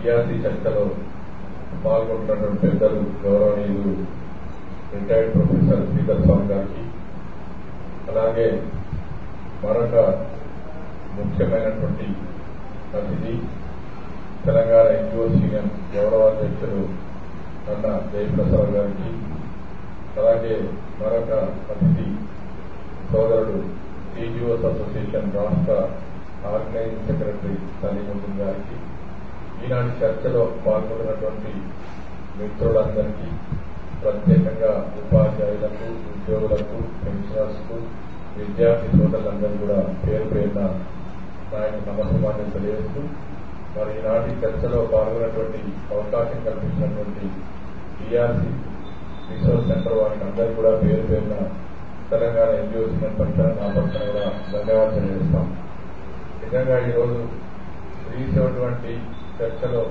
TRC చర్చలో పాల్గొంటున్నటువంటి పెద్దలు గౌరవనీయులు రిటైర్డ్ ప్రొఫెసర్ శ్రీధర్ స్వామి గారికి అలాగే మరొక ముఖ్యమైనటువంటి అతిథి తెలంగాణ ఎన్జిఓ సీనియర్ గౌరవాధ్యక్షులు అన్న జయప్రసాద్ గారికి అలాగే మరొక అతిథి సోదరుడు టీజీఓస్ అసోసియేషన్ రాష్ట్ర ఆర్గనైజింగ్ సెక్రటరీ సలీముద్దీన్ గారికి ఈనాటి చర్చలో పాల్గొన్నటువంటి మిత్రులందరికీ ప్రత్యేకంగా ఉపాధ్యాయులకు ఉద్యోగులకు పెన్షనర్స్ కు విద్యార్థి సోదరులందరూ కూడా పేరు పేరున నాయకు నమస్కారం తెలియజేస్తూ మరి ఈనాటి చర్చలో పాల్గొన్నటువంటి అవకాశం కల్పించినటువంటి టీఆర్సీ రిసోర్స్ సెంటర్ వారికి అందరికీ కూడా పేరు పేరున తెలంగాణ ఎన్జిఓ సీనియర్ పక్షాన నా పక్షాన కూడా ధన్యవాదాలు తెలియజేస్తాం నిజంగా ఈరోజు రీసేటువంటి చర్చలో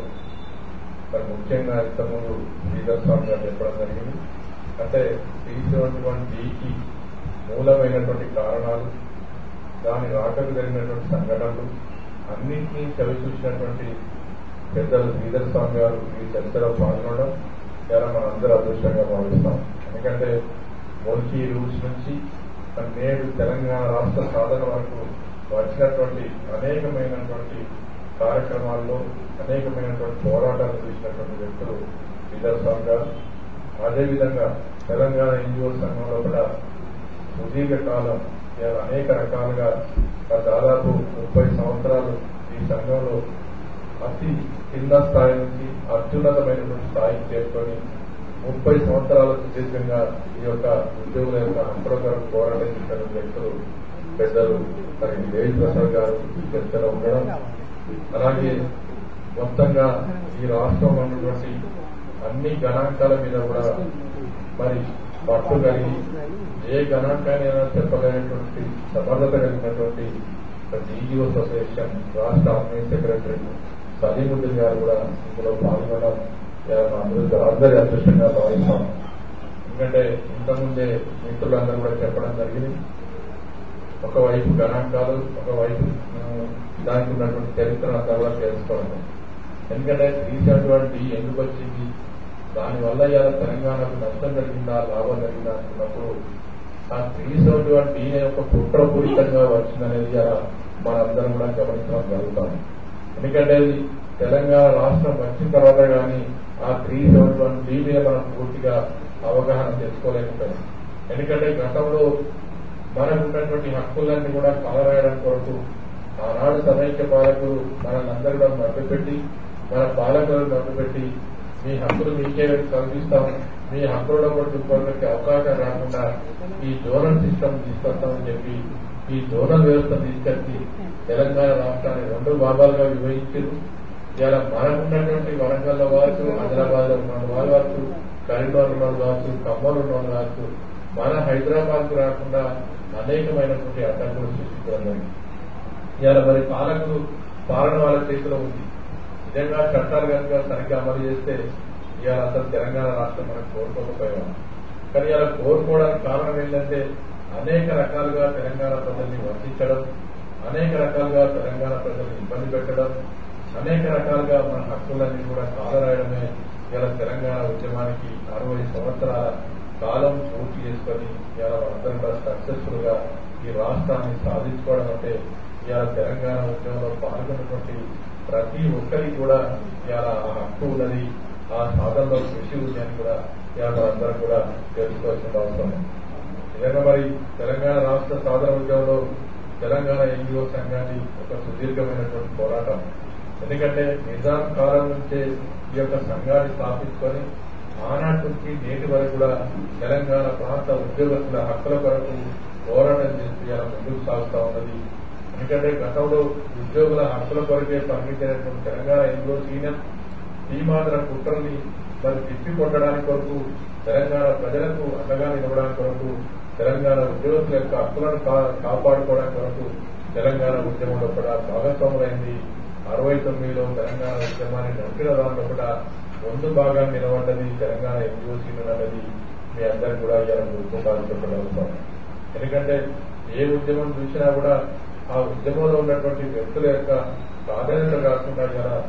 మరి ముఖ్యంగా ఇంతకుముందు శ్రీధర్ స్వామి గారు చెప్పడం జరిగింది అంటే రీసేటువంటి మూలమైనటువంటి కారణాలు దాని రాకకు జరిగినటువంటి సంఘటనలు అన్నింటినీ చవి చూసినటువంటి పెద్దలు శ్రీధర్ స్వామి గారు ఈ చర్చలో పాల్గొనడం చాలా మనం అందరూ అదృష్టంగా భావిస్తాం ఎందుకంటే మొలికి రూల్స్ నుంచి నేడు తెలంగాణ రాష్ట్ర సాధన వరకు వచ్చినటువంటి అనేకమైనటువంటి కార్యక్రమాల్లో అనేకమైనటువంటి పోరాటాలు చేసినటువంటి వ్యక్తులు శ్రీధర్ స్వామి గారు అదేవిధంగా తెలంగాణ ఎన్జిఓ సంఘంలో కూడా సుదీర్ఘ కాలం ఇవాళ అనేక రకాలుగా దాదాపు ముప్పై సంవత్సరాలు ఈ సంఘంలో అతి కింద స్థాయి నుంచి అత్యున్నతమైనటువంటి స్థాయికి చేరుకొని ముప్పై సంవత్సరాల సుదీర్ఘంగా ఈ యొక్క ఉద్యోగుల యొక్క హక్కుల కొరకు పోరాటం చేసినటువంటి వ్యక్తులు పెద్దలు మరి దేవి ప్రసాద్ గారు ఈ చర్చలో ఉండడం అలాగే మొత్తంగా ఈ రాష్ట్రంలో ఉన్నటువంటి అన్ని గణాంకాల మీద కూడా మరి పట్టు కలిగి ఏ గణాంకానైనా చెప్పగలిగినటువంటి సమర్థత కలిగినటువంటి డీజీఓ అసోసియేషన్ రాష్ట్ర ఆర్గనైజ్ సెక్రటరీ సలీముద్దీన్ గారు కూడా ఇందులో పాల్గొనడం అందరూ అందరి అదృష్టంగా భావిస్తాం ఎందుకంటే ఇంతకుముందే మిత్రులందరూ కూడా చెప్పడం జరిగింది ఒకవైపు గణాంకాలు ఒకవైపు దానికి ఉన్నటువంటి చరిత్ర అంతా కూడా తెలుసుకోవడం ఎందుకంటే రీసెంట్ ఎందుకు వచ్చింది దానివల్ల ఇలా తెలంగాణకు నష్టం జరిగిందా లాభం జరిగిందా అనుకున్నప్పుడు ఆ రీసెంట్ టీ యొక్క కుట్రపూరితంగా వచ్చిందనేది ఇలా మనందరం కూడా గమనించడం జరుగుతాం ఎందుకంటే అది తెలంగాణ రాష్ట్రం వచ్చిన తర్వాత కానీ ఆ త్రీ సెవెన్ వన్ టీ మీద మనం పూర్తిగా అవగాహన చేసుకోలేకపోయాం ఎందుకంటే గతంలో మనకు ఉన్నటువంటి హక్కులన్నీ కూడా కలరాయడం కొరకు ఆనాడు సమైక్య పాలకులు మనందరూ కూడా మభ్యపెట్టి మన పాలకులను మభ్యపెట్టి మీ హక్కులు మీకే కల్పిస్తాం మీ హక్కులలో కొట్టుకోవడానికి అవకాశం రాకుండా ఈ జోనల్ సిస్టమ్ తీసుకొస్తామని చెప్పి ఈ జోనల్ వ్యవస్థ తీసుకొచ్చి తెలంగాణ రాష్ట్రాన్ని రెండు భాగాలుగా విభజించారు ఇలా మనకున్నటువంటి వరంగల్లో కావచ్చు ఆదిలాబాద్ లో ఉన్న వాళ్ళు కావచ్చు కరీంనగర్ ఉన్న వాళ్ళు కావచ్చు ఖమ్మం ఉన్న వాళ్ళు కావచ్చు మన హైదరాబాద్ కు రాకుండా అనేకమైనటువంటి అడ్డంకులు సృష్టించడం ఇవాళ మరి పాలకులు పాలన వాళ్ళ చేతిలో ఉంది నిజంగా చట్టాలు కనుక సరిగ్గా అమలు చేస్తే ఇవాళ అసలు తెలంగాణ రాష్ట్రం మనం కోరుకోకపోయాం కానీ ఇలా కోరుకోవడానికి కారణం ఏంటంటే అనేక రకాలుగా తెలంగాణ ప్రజల్ని వర్తించడం అనేక రకాలుగా తెలంగాణ ప్రజల్ని ఇబ్బంది పెట్టడం అనేక రకాలుగా మన హక్కులన్నీ కూడా కాలరాయడమే ఇలా తెలంగాణ ఉద్యమానికి అరవై సంవత్సరాల కాలం పూర్తి చేసుకొని ఇలా అందరం కూడా సక్సెస్ఫుల్ గా ఈ రాష్ట్రాన్ని సాధించుకోవడం అంటే ఇవాళ తెలంగాణ ఉద్యమంలో పాల్గొన్నటువంటి ప్రతి ఒక్కరికి కూడా ఇవాళ ఆ హక్కు ఉన్నది ఆ సాధనలో కృషి ఉంది అని కూడా ఇవాళ అందరం కూడా తెలుసుకోవాల్సిన అవసరం నిజంగా మరి తెలంగాణ రాష్ట్ర సాధన ఉద్యమంలో తెలంగాణ ఎన్జిఓ సంఘాన్ని ఒక సుదీర్ఘమైనటువంటి పోరాటం ఎందుకంటే నిజాం కాలం నుంచే ఈ యొక్క సంఘాన్ని స్థాపించుకొని ఆనాటి నుంచి నేటి వరకు కూడా తెలంగాణ ప్రాంత ఉద్యోగస్తుల హక్కుల కొరకు పోరాటం చేసి ఇలా ముందుకు సాగుతా ఉన్నది ఎందుకంటే గతంలో ఉద్యోగుల హక్కుల కొరకే పనిచేసినటువంటి తెలంగాణ ఎన్జిఓ సీనియర్ ఈ మాత్రం కుట్రల్ని మరి తిప్పి కొట్టడానికి కొరకు తెలంగాణ ప్రజలకు అండగా నిలవడానికి కొరకు తెలంగాణ ఉద్యోగస్తుల యొక్క హక్కులను కాపాడుకోవడానికి కొరకు తెలంగాణ ఉద్యమంలో కూడా భాగస్వాములైంది అరవై తొమ్మిదిలో తెలంగాణ ఉద్యమాన్ని నడిపిన దాంట్లో కూడా ముందు భాగాన్ని నిలబడ్డది తెలంగాణ ఎన్జిఓ సీనియర్ అనేది మీ అందరికి కూడా ఇలా గుర్తుండాల్సిన అవసరం ఎందుకంటే ఏ ఉద్యమం చూసినా కూడా ఆ ఉద్యమంలో ఉన్నటువంటి వ్యక్తుల యొక్క ప్రాధాన్యత కాకుండా ఇలా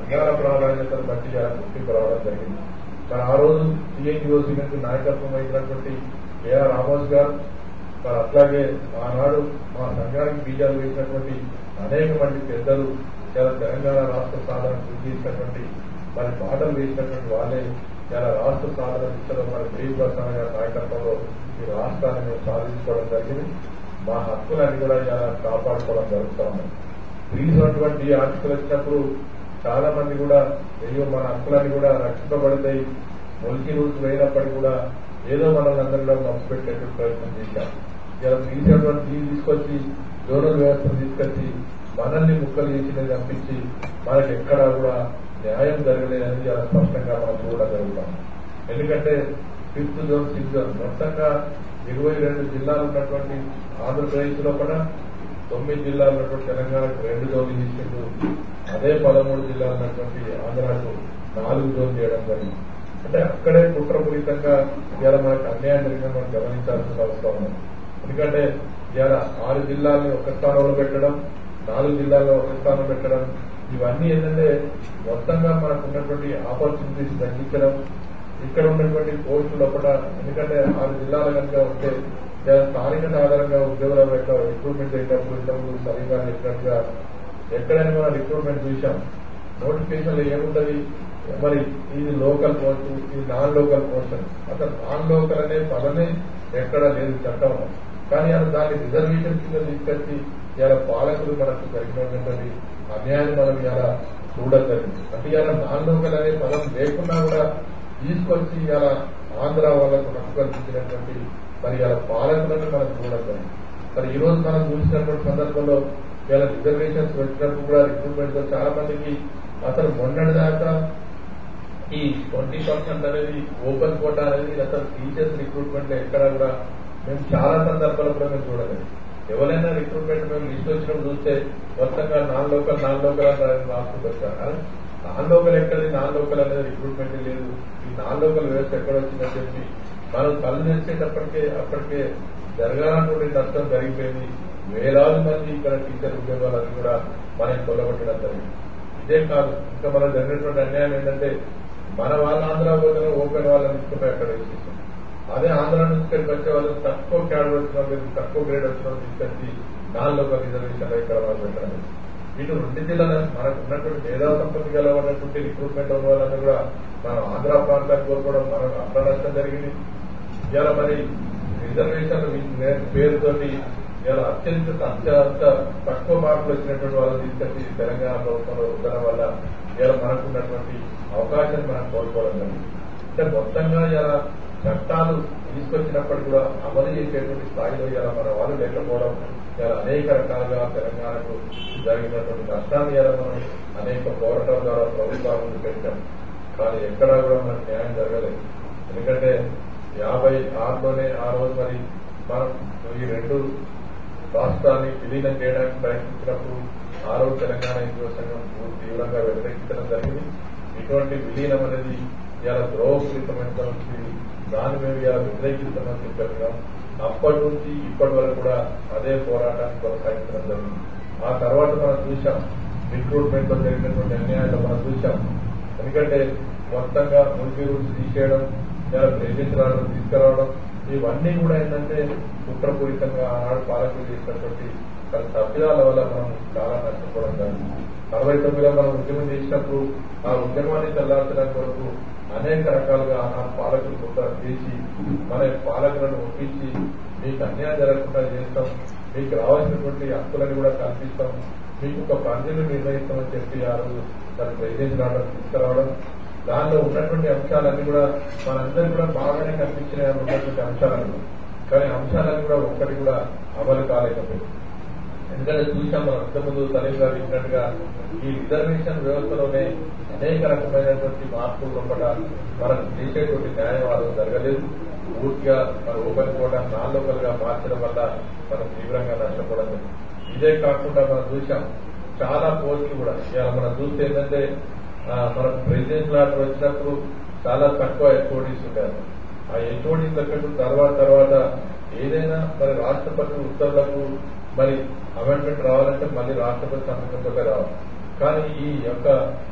జ్ఞాన ప్రాధాన్యతను బట్టి ఇలా గుర్తింపు రావడం జరిగింది మరి ఆ రోజు టీఎన్యూసీ నుంచి నాయకత్వం వహించినటువంటి ఏఆర్ రామోస్ గారు మరి అట్లాగే ఆనాడు మా సంఘానికి బీజాలు వేసినటువంటి అనేక మంది పెద్దలు ఇలా తెలంగాణ రాష్ట్ర సాధన కృషి చేసినటువంటి మరి బాటలు వేసినటువంటి వాళ్ళే ఇలా రాష్ట్ర సాధన దిశలో మరి దేవి ప్రసాద్ గారి నాయకత్వంలో ఈ రాష్ట్రాన్ని మేము సాధించుకోవడం జరిగింది మా హక్కులన్నీ కూడా ఇలా కాపాడుకోవడం జరుగుతూ ఉన్నాయి రీసెంట్వంటి ఆర్టికల్ వచ్చినప్పుడు చాలా మంది కూడా అయ్యో మన హక్కులన్నీ కూడా రక్షింపబడతాయి మొలికి రూల్స్ వేయినప్పటికీ కూడా ఏదో మనల్ని అందరూ కూడా మనసు పెట్టేటువంటి ప్రయత్నం చేశాం ఇలా రీసెంట్వంటి దీన్ని తీసుకొచ్చి జోనల్ వ్యవస్థను తీసుకొచ్చి మనల్ని ముక్కలు చేసినది తప్పించి మనకి ఎక్కడా కూడా న్యాయం జరగలేదని చాలా స్పష్టంగా మనం చూడడం జరుగుతాం ఎందుకంటే ఫిఫ్త్ జోన్ సిక్స్త్ జోన్ మొత్తంగా ఇరవై రెండు జిల్లాలు ఉన్నటువంటి ఆంధ్రప్రదేశ్ లో కూడా తొమ్మిది జిల్లాలు ఉన్నటువంటి తెలంగాణకు రెండు జోన్లు తీసుకుంటూ అదే పదమూడు జిల్లాలు ఉన్నటువంటి ఆంధ్రాకు నాలుగు జోన్ చేయడం జరిగింది అంటే అక్కడే కుట్రపూరితంగా ఇవాళ మనకు అన్యాయం జరిగిందని మనం గమనించాల్సిన అవసరం ఉంది ఎందుకంటే ఇవాళ ఆరు జిల్లాల్ని ఒక స్థానంలో పెట్టడం నాలుగు జిల్లాల్లో ఒక స్థానం పెట్టడం ఇవన్నీ ఏంటంటే మొత్తంగా మనకు ఉన్నటువంటి ఆపర్చునిటీస్ తగ్గించడం ఇక్కడ ఉన్నటువంటి పోస్టులు లోపల ఎందుకంటే ఆరు జిల్లాల కనుక ఉంటే లేదా స్థానికత ఆధారంగా ఉద్యోగుల యొక్క రిక్రూట్మెంట్ అయినప్పుడు ఇంతకుముందు సరిగా చెప్పినట్టుగా ఎక్కడైనా మనం రిక్రూట్మెంట్ చూసాం నోటిఫికేషన్లో ఏముంటది మరి ఇది లోకల్ పోస్ట్ ఇది నాన్ లోకల్ పోస్ట్ అని అసలు నాన్ లోకల్ అనే పదమే ఎక్కడ లేదు చట్టం కానీ అలా దాన్ని రిజర్వేషన్ కింద తీసుకొచ్చి ఇలా పాలకులు మనకు జరిగినటువంటి అన్యాయాన్ని మనం ఇలా చూడడం జరిగింది అంటే ఇలా నాన్ లోకల్ అనే పదం లేకున్నా కూడా తీసుకొచ్చి ఇలా ఆంధ్ర వాళ్ళకు హక్కు కల్పించినటువంటి మరి ఇలా పాలకులను మనం చూడడం జరిగింది మరి ఈ రోజు మనం చూసినటువంటి సందర్భంలో ఇలా రిజర్వేషన్స్ వచ్చినప్పుడు కూడా రిక్రూట్మెంట్ లో చాలా మందికి అసలు మొన్నటి దాకా ఈ ట్వంటీ పర్సెంట్ అనేది ఓపెన్ కోటా అనేది అసలు టీచర్స్ రిక్రూట్మెంట్ లో ఎక్కడ కూడా మేము చాలా సందర్భాలు కూడా మేము చూడలేదు ఎవరైనా రిక్రూట్మెంట్ మేము లిస్ట్ వచ్చినప్పుడు చూస్తే మొత్తంగా నాన్ లోకల్ నాన్ లోకల్ అని రాసుకుంటూ వచ్చారు నాన్ లోకల్ ఎక్కడి నాన్ లోకల్ అనేది రిక్రూట్మెంట్ లేదు ఈ నాన్ లోకల్ వ్యవస్థ ఎక్కడ వచ్చిందని చెప్పి మనం కళ్ళు తెచ్చేటప్పటికే అప్పటికే జరగాలనుకుంటే నష్టం జరిగిపోయింది వేలాది మంది ఇక్కడ టీచర్ ఉద్యోగాలను కూడా మనకి కొల్లగొట్టడం జరిగింది ఇదే కాదు ఇంకా మనం జరిగినటువంటి అన్యాయం ఏంటంటే మన వాళ్ళ ఆంధ్ర పోతే ఓపెన్ వాళ్ళని తీసుకుపోయి అక్కడ వేసేసాం అదే ఆంధ్ర నుంచి ఇక్కడికి వచ్చే వాళ్ళు తక్కువ క్యాడ్ వచ్చిన వాళ్ళు తక్కువ గ్రేడ్ వచ్చిన వాళ్ళు తీసుకొచ్చి నాన్ లోకల్ రిజర్వేషన్ ఇక్కడ వాళ్ళు పెట్టడం ఇటు రెండు జిల్లాల మనకు ఉన్నటువంటి మేధా సంపత్తి గల ఉన్నటువంటి రిక్రూట్మెంట్ ఉన్న వాళ్ళని కూడా మనం ఆంధ్ర ప్రాంతానికి కోరుకోవడం మనకు అక్కడ నష్టం జరిగింది ఇవాళ మరి రిజర్వేషన్ పేరుతోటి ఇవాళ అత్యంత అత్యంత తక్కువ మార్కులు వచ్చినటువంటి వాళ్ళు తీసుకొచ్చి తెలంగాణ ప్రభుత్వంలో ఉండడం వల్ల ఇవాళ మనకున్నటువంటి అవకాశాన్ని మనం కోల్పోవడం జరిగింది అంటే మొత్తంగా ఇలా చట్టాలు తీసుకొచ్చినప్పటికీ కూడా అమలు చేసేటువంటి స్థాయిలో ఇలా మన వాళ్ళు లేకపోవడం ఇలా అనేక రకాలుగా తెలంగాణకు జరిగినటువంటి నష్టాన్ని ఇలా మనం అనేక పోరాటాల ద్వారా ప్రభుత్వాల ముందు పెట్టాం కానీ ఎక్కడా కూడా మనకు న్యాయం జరగలేదు ఎందుకంటే యాభై ఆరులోనే ఆ రోజు మరి మనం ఈ రెండు రాష్ట్రాన్ని విలీనం చేయడానికి ప్రయత్నించినప్పుడు ఆ రోజు తెలంగాణ హిందూ సంఘం తీవ్రంగా వ్యతిరేకించడం జరిగింది ఇటువంటి విలీనం అనేది ఇలా ద్రోహపూరితమైనటువంటి దాన్ని మేము ఇలా వ్యతిరేకిస్తామని చెప్పాం అప్పటి నుంచి ఇప్పటి వరకు కూడా అదే పోరాటాన్ని కొనసాగించడం జరిగింది ఆ తర్వాత మనం చూసాం రిక్రూట్మెంట్ లో జరిగినటువంటి అన్యాయాలు మనం చూసాం ఎందుకంటే మొత్తంగా ముల్కీ రూల్స్ తీసేయడం ఇలా ప్రెసిడెంట్ రావడం తీసుకురావడం ఇవన్నీ కూడా ఏంటంటే కుట్రపూరితంగా ఆనాడు పాలకులు చేసినటువంటి వాళ్ళ తప్పిదాల వల్ల మనం చాలా నష్టపోవడం జరిగింది అరవై తొమ్మిదిలో మనం ఉద్యమం చేసినప్పుడు ఆ ఉద్యమాన్ని చల్లార్చడానికి వరకు అనేక రకాలుగా ఆ పాలకులు కుట్ర చేసి మన పాలకులను ఒప్పించి మీకు అన్యాయం జరగకుండా చేస్తాం మీకు రావాల్సినటువంటి హక్కులను కూడా కల్పిస్తాం మీకు ఒక పరిధిని నిర్ణయిస్తామని చెప్పి ఆ రోజు తన ప్రెసిడెంట్ రావడం తీసుకురావడం దానిలో ఉన్నటువంటి అంశాలన్నీ కూడా మనందరూ కూడా బాగానే కనిపించిన ఉన్నటువంటి అంశాలను కానీ అంశాలన్నీ కూడా ఒక్కటి కూడా అమలు కాలేకపోయింది ఎందుకంటే చూసాం మనం అంతకుముందు సలీం గారు చెప్పినట్టుగా ఈ రిజర్వేషన్ వ్యవస్థలోనే అనేక రకమైనటువంటి మార్పులు లోపల మనకు చేసేటువంటి న్యాయం ఆ రోజు జరగలేదు పూర్తిగా మన ఓపెన్ కోట నాన్ లోకల్ గా మార్చడం వల్ల మనం తీవ్రంగా నష్టపోవడం జరిగింది. ఇదే కాకుండా మనం చూసాం చాలా పోస్టులు కూడా ఇవాళ మనం చూస్తే ఏంటంటే ఆ, మనకు ప్రెసిడెంట్ లాటర్ వచ్చినప్పుడు చాలా తక్కువ హెచ్ఓడీస్ ఉంటారు ఆ హెచ్ఓడీస్ దగ్గర తర్వాత తర్వాత ఏదైనా మరి రాష్ట్రపతి ఉత్తర్వులకు మరి అమెండ్మెంట్ రావాలంటే మళ్ళీ రాష్ట్రపతి సంతకంతో రావాలి కానీ ఈ యొక్క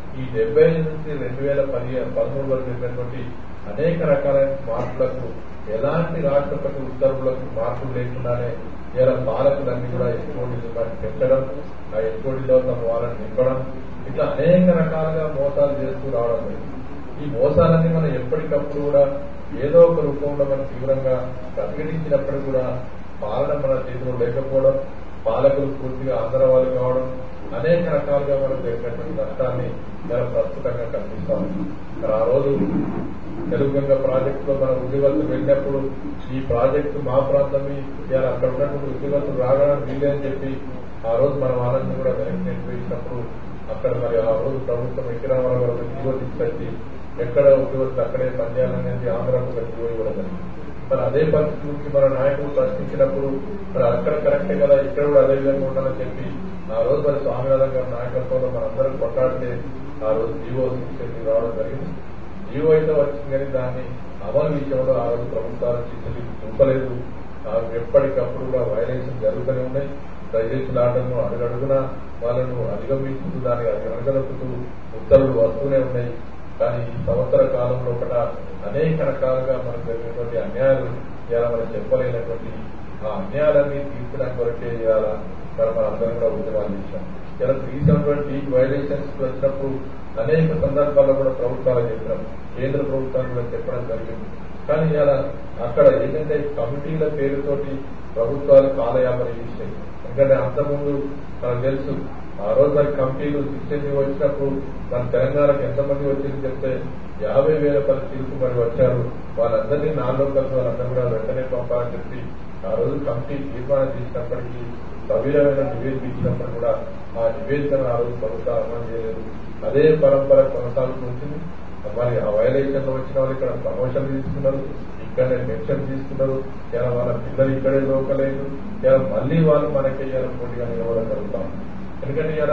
ఈ డెబ్బై ఐదు నుంచి రెండు వేల పదిహేను పదమూడు వరకు జరిగినటువంటి అనేక రకాలైన మార్పులకు ఎలాంటి రాష్ట్రపతి ఉత్తర్వులకు మార్పులు లేకుండానే ఇలా పాలకులన్నీ కూడా ఎస్కోడీలు మరి పెంచడం ఆ ఎస్కోడీలో తమ వాళ్ళని నింపడం ఇట్లా అనేక రకాలుగా మోసాలు చేస్తూ రావడం జరిగింది. ఈ మోసాలన్నీ మనం ఎప్పటికప్పుడు కూడా ఏదో ఒక రూపంలో మనం తీవ్రంగా ప్రతిఘటించినప్పుడు కూడా పాలన మన చేతిలో లేకపోవడం పాలకులు పూర్తిగా ఆంధ్ర వాళ్ళు కావడం అనేక రకాలుగా మనకు జరిగినటువంటి నష్టాన్ని చాలా ప్రస్తుతంగా కనిపిస్తాం మరి ఆ రోజు తెలుగుగంగ ప్రాజెక్టులో మన ఉద్యోగస్తులు వెళ్ళినప్పుడు ఈ ప్రాజెక్టు మా ప్రాంతమే ఇవాళ అక్కడ ఉన్నటువంటి ఉద్యోగస్తులు రావడం వీలే అని చెప్పి ఆ రోజు మన వాళ్ళని కూడా వెనక్కి నెట్టివేసినప్పుడు అక్కడ మరి ఆ రోజు ప్రభుత్వం ఎన్టీ రామారావు గారు జీవో తీసుకొచ్చి ఎక్కడ ఉద్యోగస్తులు అక్కడే పనిచేయాలనేది ఆంధ్రాకు ఒక జీవో ఇవ్వడం జరిగింది మరి అదే పరిస్థితి గురించి మన నాయకులు ప్రశ్నించినప్పుడు మరి అక్కడ కరెక్టే కదా ఇక్కడ కూడా అదే విధంగా ఉండాలని చెప్పి ఆ రోజు మరి స్వామినాథన్ గారి నాయకత్వంలో మనందరం కొట్లాడితే ఆ రోజు జీవో తీసుకెళ్ళి రావడం జరిగింది జీవో అయితే వచ్చింది కానీ దాన్ని అమలు విషయంలో ఆ రోజు ప్రభుత్వాలు చిత్తలు చూపలేదు ఆ ఎప్పటికప్పుడు కూడా వైలేషన్ జరుగుతూనే ఉన్నాయి దయచేసి ఆటను అడుగడుగున వాళ్ళను అధిగమిస్తూ దాన్ని అడగలుపుతూ ఉత్తర్వులు వస్తూనే ఉన్నాయి కానీ ఈ సంవత్సర కాలంలో ఒకట అనేక రకాలుగా మనకు జరిగినటువంటి అన్యాయాలు ఇవాళ మనం చెప్పలేనటువంటి ఆ అన్యాయాలన్నీ తీర్చడానికి కొరకే ఇవాళ మరి మన అందరం కూడా ఉద్యమాలు చేశాం ఇలా తీసినటువంటి వైలేషన్స్ వచ్చినప్పుడు అనేక సందర్భాల్లో కూడా ప్రభుత్వాలు చెప్పినాం కేంద్ర ప్రభుత్వాలు కూడా చెప్పడం జరిగింది కానీ ఇలా అక్కడ ఏంటంటే కమిటీల పేరుతోటి ప్రభుత్వాలు కాలయాపన చేసాయి ఎందుకంటే అంతకుముందు మనకు తెలుసు ఆ రోజు మరి కమిటీలు శిక్షణ వచ్చినప్పుడు మన తెలంగాణకు ఎంతమంది వచ్చింది చెప్తే యాభై వేల పరిస్థితులకు మరి వచ్చారు వాళ్ళందరినీ నాలుగు కలిసి వాళ్ళందరూ కూడా వెంటనే పంపాలని చెప్పి ఆ రోజు కమిటీ తీర్మానం చేసినప్పటికీ సవీరమైన నివేదిక ఇచ్చినప్పుడు కూడా ఆ నివేదికను ఆ రోజు ప్రభుత్వాలు అమలు చేయలేదు అదే పరంపర కొనసాగుతూ వచ్చింది మరి ఆ వైలేషన్ లో వచ్చిన వాళ్ళు ఇక్కడ ప్రమోషన్ తీసుకున్నారు ఇక్కడనే పెన్షన్ తీసుకున్నారు ఇలా వాళ్ళ పిల్లలు ఇక్కడే లోకలేదు ఇలా మళ్ళీ వాళ్ళు మనకి ఇవాళ పోటీగా నిలవడం జరుగుతాం ఎందుకంటే ఇలా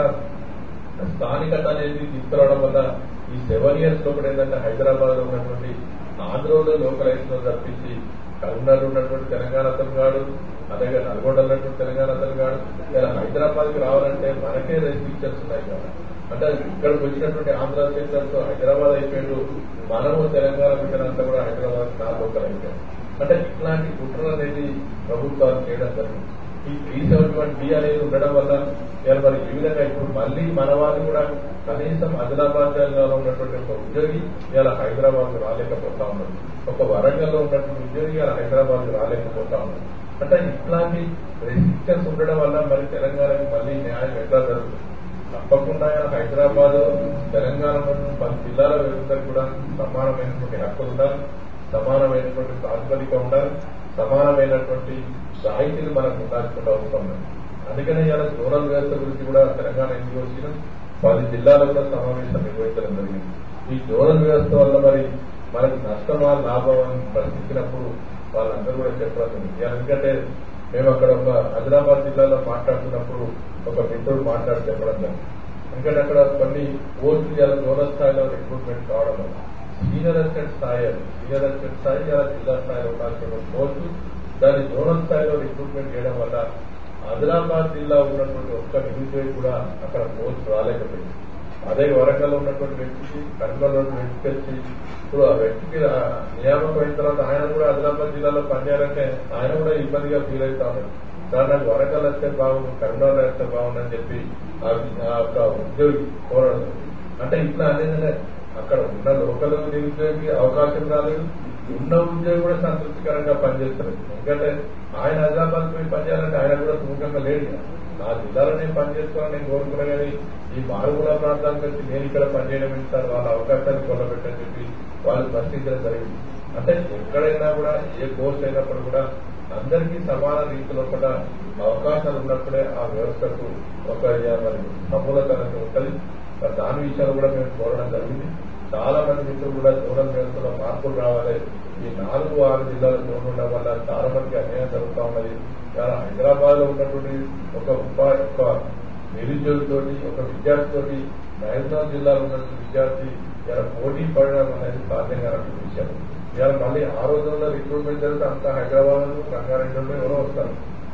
స్థానికత అనేది తీసుకురావడం వల్ల ఈ సెవెన్ ఇయర్స్ లో కూడా ఏంటంటే హైదరాబాద్ లో ఉన్నటువంటి ఆంధ్రలో లోకలైజ్ తప్పించి కరీంనగర్ ఉన్నటువంటి తెలంగాణ అతను కాడు అలాగే నల్గొండ ఉన్నటువంటి తెలంగాణ అతను కాడు ఇలా హైదరాబాద్ కి రావాలంటే మనకే రెస్ట్రిక్షన్స్ ఉన్నాయి కదా అంటే ఇక్కడికి వచ్చినటువంటి ఆంధ్ర సెంటర్స్ హైదరాబాద్ అయిపోయాడు మనము తెలంగాణ బిడ్డలంతా కూడా హైదరాబాద్ నా లోకల్ అయిపోయాం అంటే ఇట్లాంటి కుట్రలు అనేది ప్రభుత్వాలు చేయడం జరిగింది ఈ త్రీ సెవెంటీ వన్ బి అనేది ఉండడం వల్ల ఇవాళ మరి ఈ విధంగా ఇప్పుడు మళ్ళీ మన వాళ్ళు కూడా కనీసం ఆదిలాబాద్ జిల్లాలో ఉన్నటువంటి ఒక ఉద్యోగి ఇవాళ హైదరాబాద్ రాలేకపోతా ఉన్నాడు ఒక వరంగల్ లో ఉన్నటువంటి ఉద్యోగి ఇవాళ హైదరాబాద్ రాలేకపోతా ఉన్నాడు అంటే ఇట్లాంటి రెస్ట్రిక్షన్స్ ఉండడం వల్ల మరి తెలంగాణకి మళ్ళీ న్యాయం ఎట్లా జరుగుతుంది తప్పకుండా హైదరాబాద్ తెలంగాణ పది జిల్లాల వ్యవస్థకు కూడా సమానమైనటువంటి హక్కులు ఉండాలి సమానమైనటువంటి ప్రాతిపదిక ఉండాలి సమానమైనటువంటి సాహిత్యం మనకు ఉండాల్సిన అవసరం ఉంది అందుకనే ఇవాళ జోనల్ వ్యవస్థ గురించి కూడా తెలంగాణ ఎందుకు వచ్చిన పది జిల్లాలో కూడా సమావేశం నిర్వహించడం జరిగింది ఈ జోనల్ వ్యవస్థ వల్ల మరి మనకి నష్టమా లాభం అని ప్రశ్నించినప్పుడు వాళ్ళందరూ కూడా చెప్పడం జరిగింది ఎందుకంటే మేము అక్కడ ఒక ఆదిలాబాద్ జిల్లాలో మాట్లాడుతున్నప్పుడు ఒక మిత్రుడు మాట్లాడి చెప్పడం జరిగింది ఎందుకంటే అక్కడ కొన్ని పోస్టులు ఇవాళ జోనల్ స్థాయిలో రిక్రూట్మెంట్ కావడం వల్ల సీనియర్ అసిస్టెంట్ స్థాయి అది సీనియర్ అసిస్టెంట్ స్థాయి ఇలా జిల్లా స్థాయిలో ఉండాల్సిన పోస్టు దాన్ని జోనల్ స్థాయిలో రిక్రూట్మెంట్ చేయడం వల్ల ఆదిలాబాద్ జిల్లా ఉన్నటువంటి ఒక్క నిరుద్యోగి కూడా అక్కడ పోస్ట్ రాలేకపోయింది అదే వరంగల్ ఉన్నటువంటి వ్యక్తికి కర్నూలు వ్యక్తికి వచ్చి ఇప్పుడు ఆ వ్యక్తికి ఆ నియామకం అయిన తర్వాత ఆయన కూడా ఆదిలాబాద్ జిల్లాలో పనిచేయాలంటే ఆయన కూడా ఇబ్బందిగా ఫీల్ అవుతా ఉన్నాడు సార్ నాకు వరంగల్ వస్తే బాగుంది కర్నూలు వస్తే బాగుందని చెప్పి ఆ ఆ యొక్క ఉద్యోగి కోరడం అంటే ఇట్లా అనేది అక్కడ ఉన్న లోకల్ నిరుద్యోగికి అవకాశం రాలేదు ఉన్న ఉద్యోగి కూడా సంతృప్తికరంగా పనిచేస్తారు ఎందుకంటే ఆయన హైదరాబాద్ పోయి పనిచేయాలంటే ఆయన కూడా సుముఖంగా లేడు కదా. నా జిల్లాలో నేను పనిచేసుకోవాలని నేను కోరుకున్నా కానీ ఈ మారుమూల ప్రాంతానికి వచ్చి నేను ఇక్కడ పనిచేయడం ఇస్తారు వాళ్ళ అవకాశాన్ని కొల్లబెట్టని చెప్పి వాళ్ళు ప్రశ్నించడం జరిగింది అంటే ఎక్కడైనా కూడా ఏ కోర్స్ అయినప్పుడు కూడా అందరికీ సమాన రీతిలో కూడా అవకాశాలు ఉన్నప్పుడే ఆ వ్యవస్థకు ఒక ఇక మరి సమూలత అనేది ఉంటుంది మరి దాని విషయాలు కూడా మేము కోరడం జరిగింది చాలా మంది మిత్రులు కూడా జోనల్ వ్యవస్థలో మార్పులు రావాలి ఈ నాలుగు ఆరు జిల్లాలు జోన్ ఉండడం వల్ల చాలా మందికి అన్యాయం జరుగుతూ ఉన్నది ఇలా హైదరాబాద్ లో ఉన్నటువంటి ఒక ఉపాధి ఒక నిరుద్యోగితోటి ఒక విద్యార్థితోటి మహబూబాబాద్ జిల్లాలో ఉన్నటువంటి విద్యార్థి ఇలా పోటీ పడడం అనేది సాధ్యం కానటువంటి విషయం ఇవాళ మళ్ళీ ఆ రోజుల్లో రిక్రూట్మెంట్ జరిగితే అంతా హైదరాబాద్ రంగారెడ్డిలో ఎవరో వస్తారు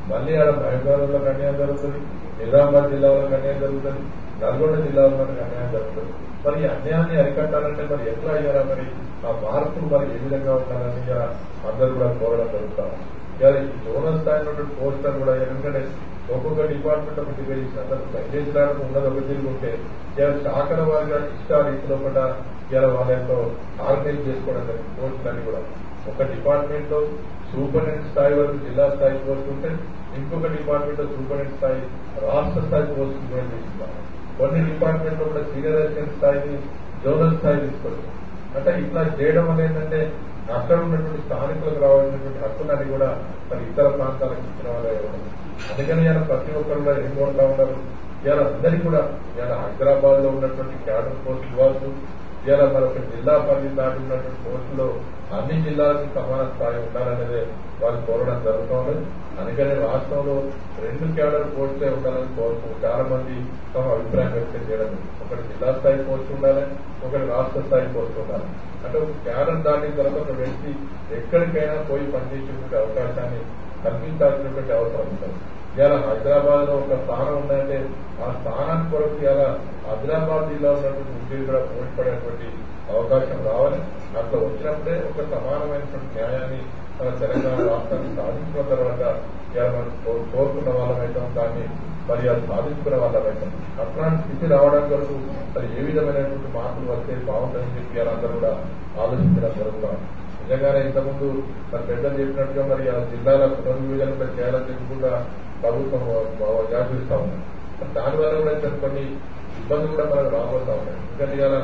మళ్ళీ ఆడ మహబూబాబాద్లో అన్యాయం జరుగుతుంది నిజామాబాద్ జిల్లాలో అన్యాయం జరుగుతుంది నల్గొండ జిల్లాలో మనకు అన్యాయం జరుగుతుంది మరి ఈ అన్యాయాన్ని అరికట్టాలంటే మరి ఎట్లా అయ్యారా మరి ఆ మార్పులు మరి ఏ విధంగా ఉండాలని ఇక అందరూ కూడా కోరడం జరుగుతాం ఇక ఈ జోనల్ స్థాయిలో పోస్టర్ కూడా ఎందుకంటే ఒక్కొక్క డిపార్ట్మెంట్ ఒక డిగ్రీ అసలు పనిచేసడానికి ఉన్నది ఒక తిరిగి ఉంటే ఇలా శాఖల వారిగా ఇష్ట రీతిలో కూడా ఇలా వాళ్ళ యొక్క ఆర్గనైజ్ చేసుకోవడం జరిగింది పోస్టులన్నీ కూడా ఒక డిపార్ట్మెంట్ లో సూపరింటెండెంట్ స్థాయి వరకు జిల్లా స్థాయి పోస్ట్ ఉంటే ఇంకొక డిపార్ట్మెంట్ లో సూపరింటెండెంట్ స్థాయి రాష్ట్ర స్థాయి పోస్ట్ కూడా తీసుకున్నాం కొన్ని డిపార్ట్మెంట్ లో కూడా సీనియర్ అసిస్టెంట్ స్థాయిని జోనల్ స్థాయి తీసుకొచ్చాం అంటే ఇట్లా చేయడం వల్ల ఏంటంటే అక్కడ ఉన్నటువంటి స్థానికులకు రావాల్సినటువంటి హక్కులని కూడా మరి ఇతర ప్రాంతాలకు ఇచ్చిన వాళ్ళే ఇవ్వడం అందుకని ఇలా ప్రతి ఒక్కరు కూడా ఏం కోరుతా ఉన్నారు ఇలా అందరికీ కూడా ఇలా హైదరాబాద్ లో ఉన్నటువంటి క్యాడర్ పోస్ట్ ఇవ్వచ్చు ఇలా మరొక జిల్లా పరిధి దాటి ఉన్నటువంటి పోస్టులో అన్ని జిల్లాలకు సమాన స్థాయి ఉండాలనేది వాళ్ళు కోరడం జరుగుతోంది అందుకని రాష్ట్రంలో రెండు క్యాడర్ పోస్టులే ఉండాలని కోరుతూ చాలా మంది తమ అభిప్రాయం వ్యక్తం చేయడం జరిగింది. ఒకటి జిల్లా స్థాయి పోస్ట్ ఉండాలి ఒకటి రాష్ట్ర స్థాయి పోస్ట్ ఉండాలి అంటే ఒక క్యాడర్ దాటిన తర్వాత ఒక వ్యక్తి ఎక్కడికైనా పోయి పనిచేసేటువంటి అవకాశాన్ని కల్పించాల్సినటువంటి అవసరం ఉంటుంది ఇలా హైదరాబాద్ లో ఒక స్థానం ఉందంటే ఆ స్థానానికి కొరకు ఇలా ఆదిలాబాద్ జిల్లాలో ఉన్నటువంటి ఉద్యోగులు కూడా పోటీపడేటువంటి అవకాశం రావాలి అట్లా వచ్చినప్పుడే ఒక సమానమైనటువంటి న్యాయాన్ని మన తెలంగాణ రాష్ట్రాన్ని సాధించిన తర్వాత ఇలా మనం కో- కోరుకున్న వాళ్ళమైతాం దాన్ని మరి అది సాధించుకున్న వాళ్ళమైతాం అట్లాంటి స్థితి రావడం కొరకు మరి ఏ విధమైనటువంటి మార్పులు వస్తే బాగుంటుందని చెప్పి వాళ్ళందరూ కూడా ఆలోచించడం జరుగుతాం నిజంగానే ఇంతకుముందు మరి పెద్దలు చెప్పినట్టుగా మరి ఆ జిల్లాల పునర్విభజన కూడా చేయాలని చెప్పి కూడా ప్రభుత్వం జాగ్రత్త ఉంది మరి దానివల్ల కూడా ఇక్కడ కొన్ని ఇబ్బందులు కూడా మనకు రాబోతా ఉన్నాయి ఎందుకంటే ఇలా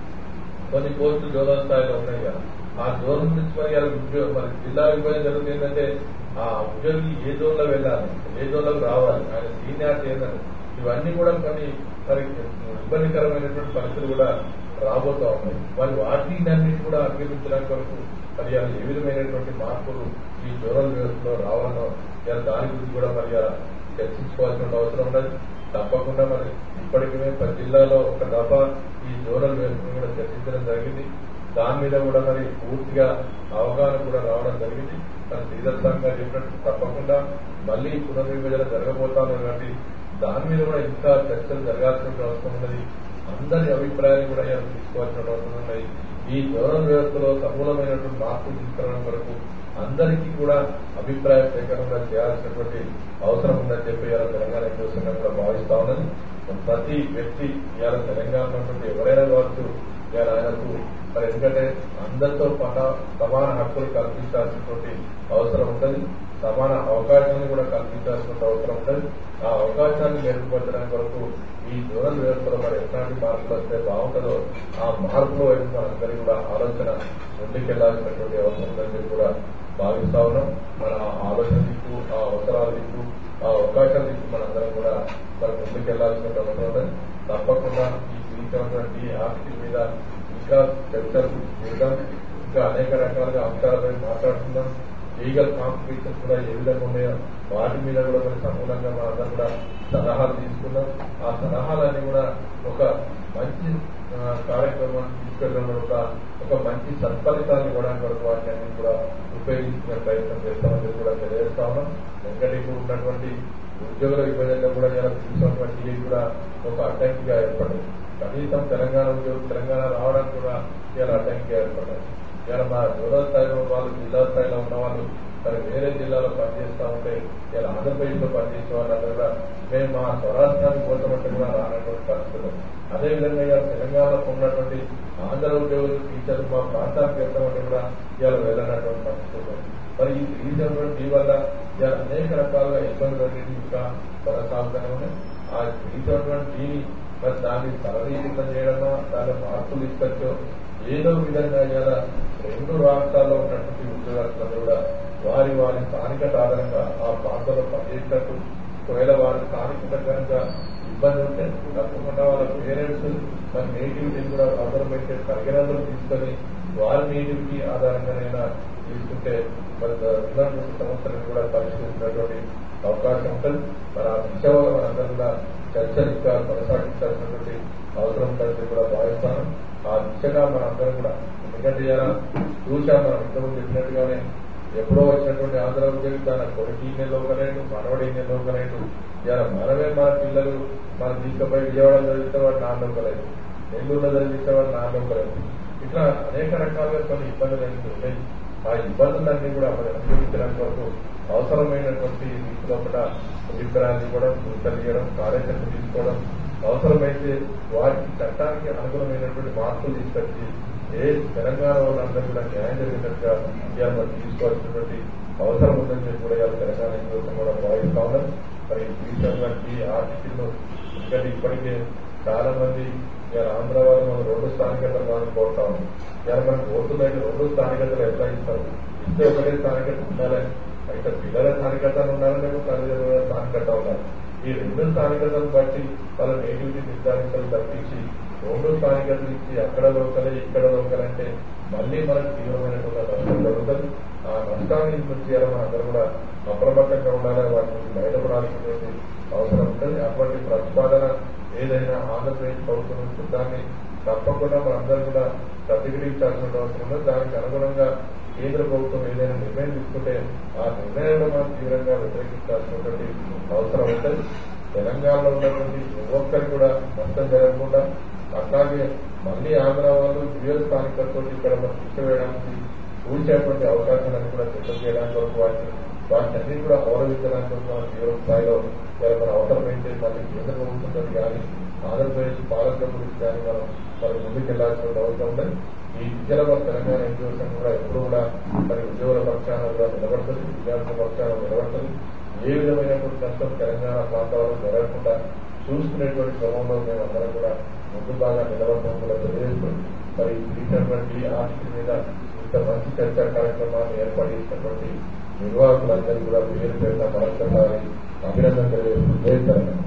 కొన్ని పోస్టులు జోనల్ స్థాయిలో ఉన్నాయి కదా ఆ జోన్ నుంచి మరి ఇలా ఉద్యోగం మరి జిల్లా విభజన జరుగుతుంది ఏంటంటే ఆ ఉద్యోగి ఏ జోన్ లో వెళ్ళాలి ఏ జోన్ లోకి రావాలి ఆయన సీనియారిటీ ఏంటంటే ఇవన్నీ కూడా కొన్ని మరి ఇబ్బందికరమైనటువంటి పరిస్థితులు కూడా రాబోతా ఉన్నాయి మరి వాటిని అన్నిటి కూడా అధిగమించడానికి వరకు మరి ఇలా ఏ విధమైనటువంటి మార్పులు ఈ జోనల్ వ్యవస్థలో రావాలనో ఇలా దాని గురించి కూడా మరి ఇలా చర్చించుకోవాల్సిన అవసరం ఉన్నది తప్పకుండా మరి ఇప్పటికే ప్రతి జిల్లాలో ఒక దఫా ఈ జోనల్ వ్యవస్థను కూడా చర్చించడం జరిగింది దాని మీద కూడా మరి పూర్తిగా అవగాహన కూడా రావడం జరిగింది మరి శ్రీదత్తంగా చెప్పినట్టు తప్పకుండా మళ్ళీ పునర్విభజన జరగబోతాను కాబట్టి దాని మీద కూడా ఇంకా చర్చలు జరగాల్సిన అవసరం ఉన్నది అందరి అభిప్రాయాలు కూడా ఇలా తీసుకోవాల్సిన అవసరం ఉన్నది ఈ జోనల్ వ్యవస్థలో సమూలమైనటువంటి మార్పులు తీసుకురావడం వరకు అందరికీ కూడా అభిప్రాయ సేకరణ చేయాల్సినటువంటి అవసరం ఉందని చెప్పి ఇలా తెలంగాణ ఎన్నికలు కూడా భావిస్తా ఉన్నది ప్రతి వ్యక్తి ఇవాళ తెలంగాణ ఉన్నటువంటి ఎవరైనా కావచ్చు ఇవాళ ఆయనకు మరి ఎందుకంటే అందరితో పాట సమాన హక్కులు కల్పించాల్సినటువంటి అవసరం ఉంటుంది సమాన అవకాశాన్ని కూడా కల్పించాల్సిన అవసరం ఉంటుంది ఆ అవకాశాన్ని మెరుగుపరచడానికి కొరకు ఈ జోనల్ వ్యవస్థలో మరి ఎట్లాంటి మార్పులు వస్తే బాగుంటుందో ఆ మార్పుల వైపు మనందరికీ కూడా ఆలోచన ముందుకెళ్లాల్సినటువంటి అవసరం ఉందని చెప్పి కూడా భావిస్తా ఉన్నాం మన ఆ ఆలోచన దిక్కు ఆ అవసరాల దిక్కు ఆ అవకాశాల దిక్కు మనందరం కూడా మరి ముందుకెళ్లాల్సిన అవసరం ఉంది తప్పకుండా ఈ జీవితమైనటువంటి ఆస్తి మీద ఇంకా చర్చలు చేద్దాం ఇంకా అనేక రకాలుగా అంశాలపై మాట్లాడుతున్నాం లీగల్ కాంపిటీషన్స్ కూడా ఏ విధంగా ఉన్నాయో వాటి మీద కూడా మరి సమూలంగా మనందరం కూడా సలహాలు తీసుకున్నాం ఆ సలహాలన్నీ కూడా ఒక మంచి ఆ, కార్యక్రమాన్ని తీసుకెళ్ళడం కూడా ఒక మంచి సత్ఫలితాన్ని ఇవ్వడానికి వరకు వాటిని అన్ని కూడా ఉపయోగించుకునే ప్రయత్నం చేస్తామని చెప్పి కూడా తెలియజేస్తా ఉన్నాం ఎందుకంటే ఇప్పుడు ఉన్నటువంటి ఉద్యోగుల విభజనలో కూడా ఇలా తీసుకున్నటువంటి ఇది కూడా ఒక అడ్డంకిగా ఏర్పడింది కనీసం తెలంగాణ ఉద్యోగులు తెలంగాణ రావడానికి కూడా ఇలా అడ్డంకిగా ఏర్పడ్డాయి ఇలా మా జోనల్ స్థాయిలో వాళ్ళు జిల్లా స్థాయిలో ఉన్న వాళ్ళు మరి వేరే జిల్లాలో పనిచేస్తా ఉంటే ఇలా ఆంధ్రప్రదేశ్ లో పనిచేసే వాళ్ళందరూ కూడా మేము మా స్వరాష్ట్రానికి పోతామంటే కూడా రానటువంటి పరిస్థితులు అదేవిధంగా ఇలా తెలంగాణలో ఉన్నటువంటి ఆంధ్ర ఉద్యోగులు టీచర్లు మా ప్రాంతానికి వెళ్తామంటే కూడా ఇలా వెళ్ళనటువంటి పరిస్థితులు మరి ఈ రీజనల్ డీ వల్ల ఇలా అనేక రకాలుగా ఇబ్బందులు అనేవి ఇంకా కొనసాగుతూనే ఉన్నాయి ఆ రీజనల్ డీని మరి దాన్ని సరళీకృతం చేయడమో దాని మార్పులు తీసుకొచ్చో ఏదో విధంగా ఇలా రెండు రాష్ట్రాల్లో ఉన్నటువంటి ఉద్యోగస్తులు కూడా వారి వారి స్థానికత ఆధారంగా ఆ ప్రాంతంలో పనిచేసేటట్టు ఒకవేళ వారి స్థానికత కనుక ఇబ్బంది ఉంటే తప్పకుండా వాళ్ళ పేరెంట్స్ మరి నేటివిటీని కూడా అవసరం పెట్టే పరిగణనలు తీసుకొని వారి నేటివిటీ ఆధారంగానైనా తీసుకుంటే మరి ఉన్నటువంటి సమస్యలను కూడా పరిష్కరించినటువంటి అవకాశం ఉంటుంది మరి ఆ దిశలో మనందరూ కూడా చర్చలు ఇంకా కొనసాగించాల్సినటువంటి అవసరం ఉంటుందని కూడా భావిస్తాను ఆ దిశగా మనందరం కూడా ఎందుకంటే ఇలా చూసాం మనం ఇంతకుముందు చెప్పినట్టుగానే ఎప్పుడో వచ్చినటువంటి ఆంధ్ర ఉద్యోగి తన కొడుకు ఈయన లోకలేడు మనవడు ఈయన లోకలేడు ఇలా మనమే మన పిల్లలు మనం తీసుకుపోయి విజయవాడ చదివితే వాడు నా లోకలేదు నెల్లూరులో చదివితే వాడు నా లోకలేదు ఇట్లా అనేక రకాలుగా కొన్ని ఇబ్బందులు అనేది ఉన్నాయి ఆ ఇబ్బందులన్నీ కూడా మరి అనుభవించడానికి వరకు అవసరమైనటువంటి రీతిలో కూడా అభిప్రాయాన్ని కూడా తెలియడం కార్యక్రమం తీసుకోవడం అవసరమైతే వారికి చట్టానికి అనుగుణమైనటువంటి మార్పులు తీసుకొచ్చి ఏ తెలంగాణ వాళ్ళందరూ కూడా న్యాయం జరిగినట్టుగా ఇవాళ మనం తీసుకోవాల్సినటువంటి అవసరం ఉందని చెప్పి కూడా ఇవాళ తెలంగాణ కోసం కూడా భావిస్తా ఉన్నాం మరి ఈ ఆర్టికల్ ఎందుకంటే ఇప్పటికే చాలా మంది ఇవాళ ఆంధ్ర వాళ్ళు మనం రెండు స్థానికతలు మనం కోరుతా ఉన్నాం ఇవాళ మనకు ఓటులైతే రెండు స్థానికతలు ఎట్లా ఇస్తారు ఇస్తే ఒకటే స్థానికత ఉండాలి అయితే పిల్లల స్థానికత ఉండాలంటే తల్లిదండ్రుల స్థానికత ఉండాలి ఈ రెండు స్థానికతను బట్టి వాళ్ళ నేటివిటీ నిర్ధారించడం తప్పించి రెండు స్థానికతలు ఇచ్చి అక్కడ లోకలే ఇక్కడ లోకలంటే మళ్ళీ మనకు తీవ్రమైనటువంటి నష్టం జరుగుతుంది ఆ నష్టాన్ని నుంచి మనం అందరూ కూడా అప్రమత్తంగా ఉండాలి వాటి నుంచి బయటపడాల్సినటువంటి అవసరం ఉంటుంది అటువంటి ప్రతిపాదన ఏదైనా ఆంధ్రప్రదేశ్ ప్రభుత్వం నుంచి దాన్ని తప్పకుండా మనందరూ కూడా ప్రతిఘటించాల్సిన అవసరం ఉంది దానికి అనుగుణంగా కేంద్ర ప్రభుత్వం ఏదైనా నిర్ణయం తీసుకుంటే ఆ నిర్ణయంలో మనం తీవ్రంగా వ్యతిరేకించాల్సినటువంటి అవసరం ఉంటుంది తెలంగాణలో ఉన్నటువంటి ఒక్కరు కూడా నష్టం జరగకుండా అట్లాగే మళ్ళీ ఆంధ్ర వాళ్ళు డ్యూయల్ స్థానికతో ఇక్కడ మనం తీసుకువేయడానికి కూల్చేటువంటి అవకాశాలను కూడా సిద్ధం చేయడానికి వరకు వాటిని వాటిని అన్ని కూడా గౌరవించడానికి వరకు మనం తీవ్ర స్థాయిలో ఇలా మన అవసరమైతే మళ్ళీ కేంద్ర ప్రభుత్వం కానీ ఆంధ్రప్రదేశ్ పాలకుల గురించి కానీ మనం మరి ముందుకెళ్లాల్సిన అవసరం ఉంది ఈ విద్యాల తెలంగాణ ఎన్జిఓసం కూడా ఎప్పుడు కూడా మరి ఉద్యోగుల పక్షాన కూడా నిలబడుతుంది విద్యార్థుల పక్షాన నిలబడుతుంది ఏ విధమైనటువంటి నష్టం తెలంగాణ ప్రాంతాల్లో జరగకుండా చూసుకునేటువంటి క్రమంలో మేము అందరం కూడా ముందు బాగా నిలబడడం కూడా తెలియజేస్తూ మరి ఇచ్చినటువంటి ఆర్టికల్ మీద ఇంత మంచి చర్చా కార్యక్రమాన్ని ఏర్పాటు చేసినటువంటి నిర్వాహకులందరికీ కూడా పేరు పేరున మరొకసారి అభినందన తెలియజేస్తూ జై తెలంగాణ